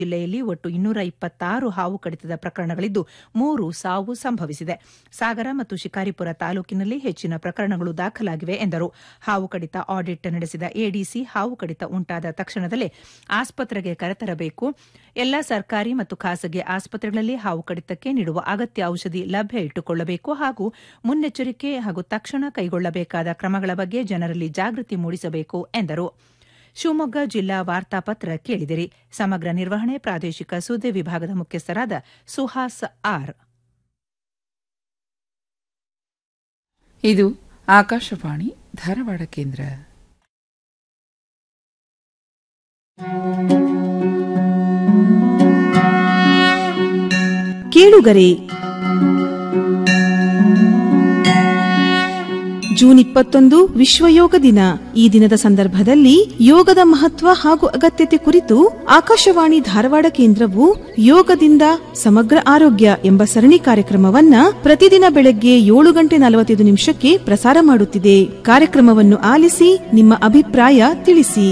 ಜಿಲ್ಲೆಯಲ್ಲಿ ಒಟ್ಟು ಇನ್ನೂರ ಇಪ್ಪತ್ತಾರು ಹಾವು ಕಡಿತದ ಪ್ರಕರಣಗಳಿದ್ದು ಮೂರು ಸಾವು ಸಂಭವಿಸಿದೆ ಸಾಗರ ಮತ್ತು ಶಿಕಾರಿಪುರ ತಾಲೂಕಿನಲ್ಲಿ ಹೆಚ್ಚಿನ ಪ್ರಕರಣಗಳು ದಾಖಲಾಗಿವೆ ಎಂದರು ಹಾವು ಕಡಿತ ಆಡಿಟ್ ನಡೆಸಿದ ಎಡಿಸಿ ಹಾವು ಕಡಿತ ಉಂಟಾದ ತಕ್ಷಣದಲ್ಲೇ ಆಸ್ಪತ್ರೆಗೆ ಕರೆತರಬೇಕು ಎಲ್ಲಾ ಸರ್ಕಾರಿ ಮತ್ತು ಖಾಸಗಿ ಆಸ್ಪತ್ರೆಗಳಲ್ಲಿ ಹಾವು ಕಡಿತಕ್ಕೆ ನೀಡುವ ಅಗತ್ಯ ಔಷಧಿ ಲಭ್ಯ ಇಟ್ಟುಕೊಳ್ಳಬೇಕು ಹಾಗೂ ಮುನ್ನೆಚ್ಚರಿಕೆ ಹಾಗೂ ತಕ್ಷಣ ಕೈಗೊಳ್ಳಬೇಕಾದ ಕ್ರಮಗಳ ಬಗ್ಗೆ ಜನರಲ್ಲಿ ಜಾಗೃತಿ ಮೂಡಿಸಬೇಕು ಎಂದರು ಶಿವಮೊಗ್ಗ ಜಿಲ್ಲಾ ವಾರ್ತಾಪತ್ರ ಕೇಳಿದಿರಿ ಸಮಗ್ರ ನಿರ್ವಹಣೆ ಪ್ರಾದೇಶಿಕ ಸುದ್ದಿ ವಿಭಾಗದ ಮುಖ್ಯಸ್ಥರಾದ ಸುಹಾಸ್ ಆರ್ ಇದು ಆಕಾಶವಾಣಿ ಧಾರವಾಡ ಕೇಂದ್ರ ಕೇಳುಗರೆ ಜೂನ್ ಇಪ್ಪತ್ತೊಂದು ವಿಶ್ವ ಯೋಗ ದಿನ ಈ ದಿನದ ಸಂದರ್ಭದಲ್ಲಿ ಯೋಗದ ಮಹತ್ವ ಹಾಗೂ ಅಗತ್ಯತೆ ಕುರಿತು ಆಕಾಶವಾಣಿ ಧಾರವಾಡ ಕೇಂದ್ರವು ಯೋಗದಿಂದ ಸಮಗ್ರ ಆರೋಗ್ಯ ಎಂಬ ಸರಣಿ ಕಾರ್ಯಕ್ರಮವನ್ನ ಪ್ರತಿದಿನ ಬೆಳಗ್ಗೆ ಏಳು ಗಂಟೆ ನಲವತ್ತೈದು ನಿಮಿಷಕ್ಕೆ ಪ್ರಸಾರ ಮಾಡುತ್ತಿದೆ ಕಾರ್ಯಕ್ರಮವನ್ನು ಆಲಿಸಿ ನಿಮ್ಮ ಅಭಿಪ್ರಾಯ ತಿಳಿಸಿ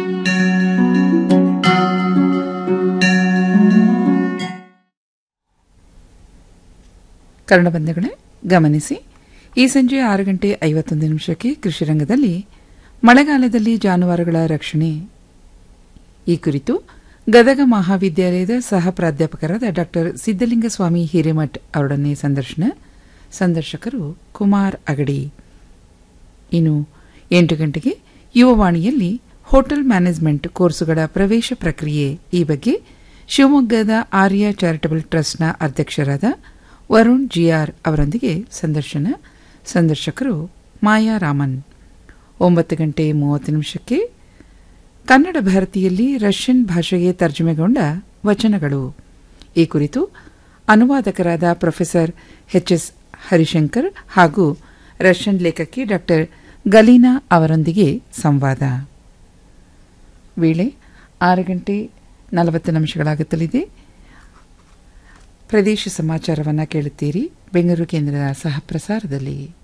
ಕನ್ನಡ ಬಂಧುಗಳೇ ಗಮನಿಸಿ ಈ ಸಂಜೆ ಆರು ಗಂಟೆ ಐವತ್ತೊಂದು ನಿಮಿಷಕ್ಕೆ ಕೃಷಿ ರಂಗದಲ್ಲಿ ಮಳೆಗಾಲದಲ್ಲಿ ಜಾನುವಾರುಗಳ ರಕ್ಷಣೆ ಈ ಕುರಿತು ಗದಗ ಮಹಾವಿದ್ಯಾಲಯದ ಸಹ ಪ್ರಾಧ್ಯಾಪಕರಾದ ಡಾ ಸಿದ್ದಲಿಂಗಸ್ವಾಮಿ ಹಿರೇಮಠ್ ಅವರೊಡನೆ ಸಂದರ್ಶನ ಸಂದರ್ಶಕರು ಕುಮಾರ್ ಅಗಡಿ ಇನ್ನು ಎಂಟು ಗಂಟೆಗೆ ಯುವವಾಣಿಯಲ್ಲಿ ಹೋಟೆಲ್ ಮ್ಯಾನೇಜ್ಮೆಂಟ್ ಕೋರ್ಸುಗಳ ಪ್ರವೇಶ ಪ್ರಕ್ರಿಯೆ ಈ ಬಗ್ಗೆ ಶಿವಮೊಗ್ಗದ ಆರ್ಯ ಚಾರಿಟಬಲ್ ಟ್ರಸ್ಟ್ನ ಅಧ್ಯಕ್ಷರಾದ ವರುಣ್ ಜಿಆರ್ ಅವರೊಂದಿಗೆ ಸಂದರ್ಶನ ಸಂದರ್ಶಕರು ಮಾಯಾ ರಾಮನ್ ಒಂಬತ್ತು ಗಂಟೆ ಮೂವತ್ತು ನಿಮಿಷಕ್ಕೆ ಕನ್ನಡ ಭಾರತಿಯಲ್ಲಿ ರಷ್ಯನ್ ಭಾಷೆಗೆ ತರ್ಜುಮೆಗೊಂಡ ವಚನಗಳು ಈ ಕುರಿತು ಅನುವಾದಕರಾದ ಪ್ರೊಫೆಸರ್ ಎಚ್ ಎಸ್ ಹರಿಶಂಕರ್ ಹಾಗೂ ರಷ್ಯನ್ ಲೇಖಕಿ ಡಾ ಗಲೀನಾ ಅವರೊಂದಿಗೆ ಸಂವಾದ ವೇಳೆ ಆರು ಗಂಟೆ ನಲವತ್ತು ನಿಮಿಷಗಳಾಗುತ್ತಲಿದೆ ಪ್ರದೇಶ ಸಮಾಚಾರವನ್ನು ಕೇಳುತ್ತೀರಿ ಬೆಂಗಳೂರು ಕೇಂದ್ರದ ಸಹ ಪ್ರಸಾರದಲ್ಲಿ